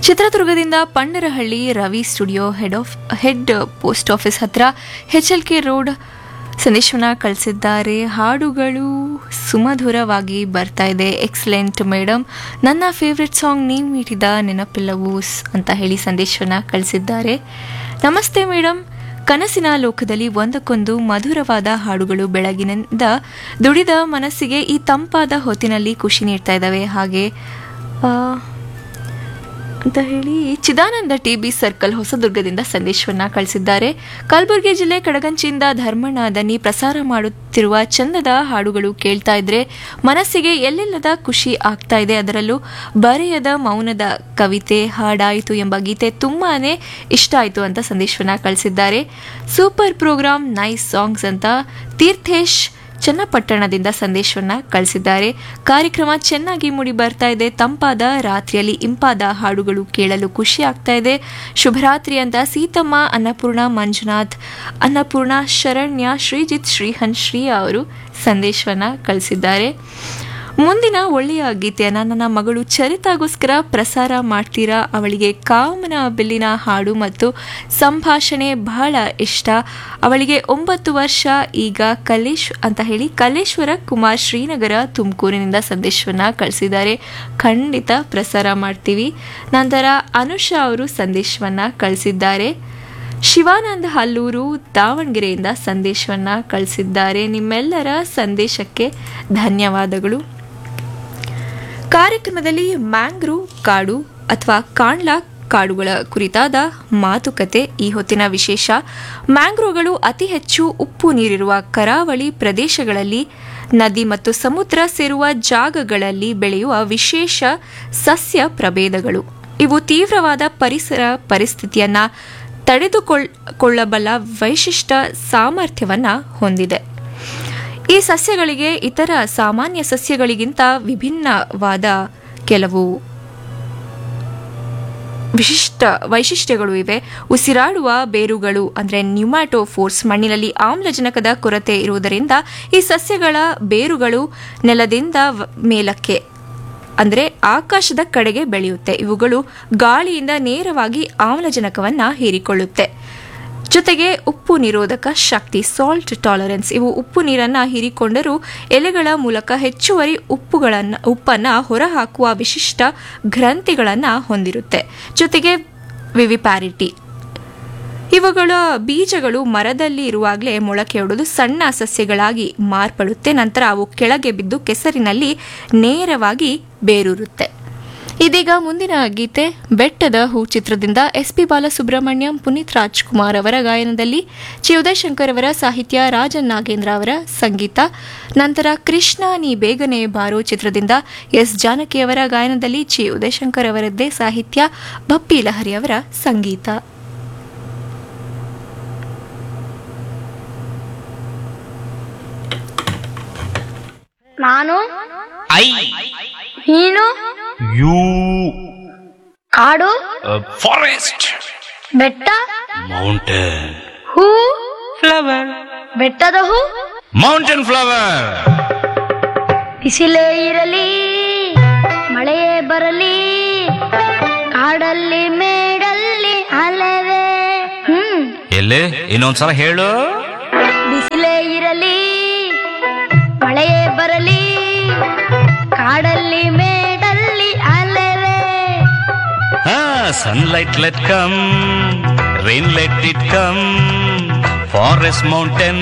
ಚಿತ್ರದುರ್ಗದಿಂದ Pandarahalli Ravi studio head of head post office ಹತ್ರ H L K road ಸಂದೇಶವನ್ನ ಕಳಿಸಿದ್ದಾರೆ ಹಾಡುಗಳು ಸುಮಧುರವಾಗಿ ಬರ್ತಾ ಇದೆ ಎಕ್ಸಲೆಂಟ್ ಮೇಡಮ್ ನನ್ನ ಫೇವ್ರೆಟ್ ಸಾಂಗ್ ನೀವು ನೀಡಿದ ನೆನಪಿಲ್ಲವು ಸ್ ಅಂತ ಹೇಳಿ ಸಂದೇಶವನ್ನ ಕಳಿಸಿದ್ದಾರೆ ನಮಸ್ತೆ ಮೇಡಮ್ ಕನಸಿನ ಲೋಕದಲ್ಲಿ ಒಂದಕ್ಕೊಂದು ಮಧುರವಾದ ಹಾಡುಗಳು ಬೆಳಗಿನಿಂದ ದುಡಿದ ಮನಸ್ಸಿಗೆ ಈ ತಂಪಾದ ಹೊತ್ತಿನಲ್ಲಿ ಖುಷಿ ನೀಡ್ತಾ ಇದ್ದಾವೆ ಹಾಗೆ ಆ, ಅಂತ ಹೇಳಿ ಚಿದಾನಂದ ಟಿ ಬಿ ಸರ್ಕಲ್ ಹೊಸದುರ್ಗದಿಂದ ಸಂದೇಶವನ್ನ ಕಳಿಸಿದ್ದಾರೆ ಕಲಬುರಗಿ ಜಿಲ್ಲೆ ಕಡಗಂಚಿಯಿಂದ ಧರ್ಮಣ್ಣ ದನಿ ಪ್ರಸಾರ ಮಾಡುತ್ತಿರುವ ಚಂದದ ಹಾಡುಗಳು ಕೇಳ್ತಾ ಇದ್ರೆ ಮನಸ್ಸಿಗೆ ಎಲ್ಲೆಲ್ಲದ ಖುಷಿ ಆಗ್ತಾ ಇದೆ ಅದರಲ್ಲೂ ಬರೆಯದ ಮೌನದ ಕವಿತೆ ಹಾಡಾಯಿತು ಎಂಬ ಗೀತೆ ತುಂಬಾನೇ ಇಷ್ಟ ಆಯಿತು ಅಂತ ಸಂದೇಶವನ್ನ ಕಳಿಸಿದ್ದಾರೆ ಸೂಪರ್ ಪ್ರೋಗ್ರಾಮ್ ನೈಸ್ ಸಾಂಗ್ಸ್ ಅಂತ ತೀರ್ಥೇಶ್ ಚನ್ನಪಟ್ಟಣದಿಂದ ಸಂದೇಶವನ್ನ ಕಳಿಸಿದ್ದಾರೆ ಕಾರ್ಯಕ್ರಮ ಚೆನ್ನಾಗಿ ಮೂಡಿ ಬರ್ತಾ ಇದೆ ತಂಪಾದ ರಾತ್ರಿಯಲ್ಲಿ ಇಂಪಾದ ಹಾಡುಗಳು ಕೇಳಲು ಖುಷಿ ಆಗ್ತಾ ಇದೆ ಶುಭರಾತ್ರಿ ಅಂತ ಸೀತಮ್ಮ ಅನ್ನಪೂರ್ಣ ಮಂಜುನಾಥ್ ಅನ್ನಪೂರ್ಣ ಶರಣ್ಯ ಶ್ರೀಜಿತ್ ಶ್ರೀಹನ್ ಶ್ರೀ ಅವರು ಸಂದೇಶವನ್ನ ಕಳಿಸಿದ್ದಾರೆ ಮುಂದಿನ ಒಳ್ಳೆಯ ಗೀತೆಯನ್ನು ನನ್ನ ಮಗಳು ಚರಿತಾಗೋಸ್ಕರ ಪ್ರಸಾರ ಮಾಡ್ತೀರಾ ಅವಳಿಗೆ ಕಾಮನ ಬಿಲ್ಲಿನ ಹಾಡು ಮತ್ತು ಸಂಭಾಷಣೆ ಬಹಳ ಇಷ್ಟ ಅವಳಿಗೆ ಒಂಬತ್ತು ವರ್ಷ ಈಗ ಕಲೇಶ್ ಅಂತ ಹೇಳಿ ಕಲೇಶ್ವರ ಕುಮಾರ್ ಶ್ರೀನಗರ ತುಮಕೂರಿನಿಂದ ಸಂದೇಶವನ್ನ ಕಳಿಸಿದ್ದಾರೆ ಖಂಡಿತ ಪ್ರಸಾರ ಮಾಡ್ತೀವಿ ನಂತರ ಅನುಷಾ ಅವರು ಸಂದೇಶವನ್ನ ಕಳಿಸಿದ್ದಾರೆ ಶಿವಾನಂದ ಹಲ್ಲೂರು ದಾವಣಗೆರೆಯಿಂದ ಸಂದೇಶವನ್ನ ಕಳಿಸಿದ್ದಾರೆ ನಿಮ್ಮೆಲ್ಲರ ಸಂದೇಶಕ್ಕೆ ಧನ್ಯವಾದಗಳು ಕಾರ್ಯಕ್ರಮದಲ್ಲಿ ಮ್ಯಾಂಗ್ರೂ ಕಾಡು ಅಥವಾ ಕಾಣ್ಲಾ ಕಾಡುಗಳ ಕುರಿತಾದ ಮಾತುಕತೆ ಈ ಹೊತ್ತಿನ ವಿಶೇಷ ಮ್ಯಾಂಗ್ರೋಗಳು ಅತಿ ಹೆಚ್ಚು ಉಪ್ಪು ನೀರಿರುವ ಕರಾವಳಿ ಪ್ರದೇಶಗಳಲ್ಲಿ ನದಿ ಮತ್ತು ಸಮುದ್ರ ಸೇರುವ ಜಾಗಗಳಲ್ಲಿ ಬೆಳೆಯುವ ವಿಶೇಷ ಸಸ್ಯ ಪ್ರಭೇದಗಳು ಇವು ತೀವ್ರವಾದ ಪರಿಸರ ಪರಿಸ್ಥಿತಿಯನ್ನ ತಡೆದುಕೊಳ್ಳಬಲ್ಲ ವೈಶಿಷ್ಟ್ಯ ಸಾಮರ್ಥ್ಯವನ್ನ ಹೊಂದಿದೆ ಈ ಸಸ್ಯಗಳಿಗೆ ಇತರ ಸಾಮಾನ್ಯ ಸಸ್ಯಗಳಿಗಿಂತ ವಿಭಿನ್ನವಾದ ಕೆಲವು ವಿಶಿಷ್ಟ ವೈಶಿಷ್ಟ್ಯಗಳು ಇವೆ ಉಸಿರಾಡುವ ಬೇರುಗಳು ಅಂದರೆ ನ್ಯೂಮ್ಯಾಟೋಫೋರ್ಸ್ ಮಣ್ಣಿನಲ್ಲಿ ಆಮ್ಲಜನಕದ ಕೊರತೆ ಇರುವುದರಿಂದ ಈ ಸಸ್ಯಗಳ ಬೇರುಗಳು ನೆಲದಿಂದ ವ- ಮೇಲಕ್ಕೆ ಅಂದರೆ ಆಕಾಶದ ಕಡೆಗೆ ಬೆಳೆಯುತ್ತೆ ಇವುಗಳು ಗಾಳಿಯಿಂದ ನೇರವಾಗಿ ಆಮ್ಲಜನಕವನ್ನ ಹೀರಿಕೊಳ್ಳುತ್ತೆ ಜೊತೆಗೆ ಉಪ್ಪು ನಿರೋಧಕ ಶಕ್ತಿ ಸಾಲ್ಟ್ ಟಾಲರೆನ್ಸ್ ಇವು ಉಪ್ಪು ನೀರನ್ನ ಹೀರಿಕೊಂಡರೂ ಎಲೆಗಳ ಮೂಲಕ ಹೆಚ್ಚುವರಿ ಉಪ್ಪುಗಳನ್ನ ಉಪ್ಪನ್ನ ಹೊರಹಾಕುವ ವಿಶಿಷ್ಟ ಗ್ರಂಥಿಗಳನ್ನ ಹೊಂದಿರುತ್ತೆ ಜೊತೆಗೆ ವಿವಿಪ್ಯಾರಿಟಿ ಇವುಗಳ ಬೀಜಗಳು ಮರದಲ್ಲಿ ಇರುವಾಗಲೇ ಮೊಳಕೆಯೊಡೆದು ಸಣ್ಣ ಸಸ್ಯಗಳಾಗಿ ಮಾರ್ಪಡುತ್ತೆ ನಂತರ ಅವು ಕೆಳಗೆ ಬಿದ್ದು ಕೆಸರಿನಲ್ಲಿ ನೇರವಾಗಿ ಬೇರೂರುತ್ತೆ ಇದೀಗ ಮುಂದಿನ ಗೀತೆ ಬೆಟ್ಟದ ಹೂ ಚಿತ್ರದಿಂದ ಎಸ್ ಪಿ ಬಾಲಸುಬ್ರಹ್ಮಣ್ಯಂ ಪುನೀತ್ ರಾಜ್ಕುಮಾರ್ ಅವರ ಗಾಯನದಲ್ಲಿ ಚಿ ಉದಯಶಂಕರ್ ಅವರ ಸಾಹಿತ್ಯ ರಾಜನ್ ನಾಗೇಂದ್ರ ಅವರ ಸಂಗೀತ ನಂತರ ಕೃಷ್ಣ ನೀ ಬೇಗನೆ ಬಾರೋ ಚಿತ್ರದಿಂದ ಎಸ್ ಜಾನಕಿ ಅವರ ಗಾಯನದಲ್ಲಿ ಚಿ ಉದಯಶಂಕರ್ ಅವರದ್ದೇ ಸಾಹಿತ್ಯ ಬಪ್ಪಿ ಲಹರಿ ಅವರ ಸಂಗೀತ ನಾನು ಐ ನೀನು ಯು ಕಾಡು ಫಾರೆಸ್ಟ್ ಬೆಟ್ಟ ಮೌಂಟೇನ್ ಹೂ ಫ್ಲವರ್ ಬೆಟ್ಟದ ಹೂ ಮೌಂಟೇನ್ ಫ್ಲವರ್ ಬಿಸಿಲೇ ಇರಲಿ ಮಳೆಯೇ ಬರಲಿ ಕಾಡಲ್ಲಿ ಮೇಡಲ್ಲಿ ಅಲೆವೆ ಹ್ಮ್ ಎಲ್ಲಿ ಇನ್ನೊಂದ್ಸಲ ಹೇಳು ಬಿಸಿಲೇ ಇರಲಿ ಮಳೆಯೇ ಬರಲಿ ಕಾಡಲ್ಲಿ ಮೇಡಲ್ಲಿ ಅಲೆವೆ ಹಾ sunlight let come rain let it come forest mountain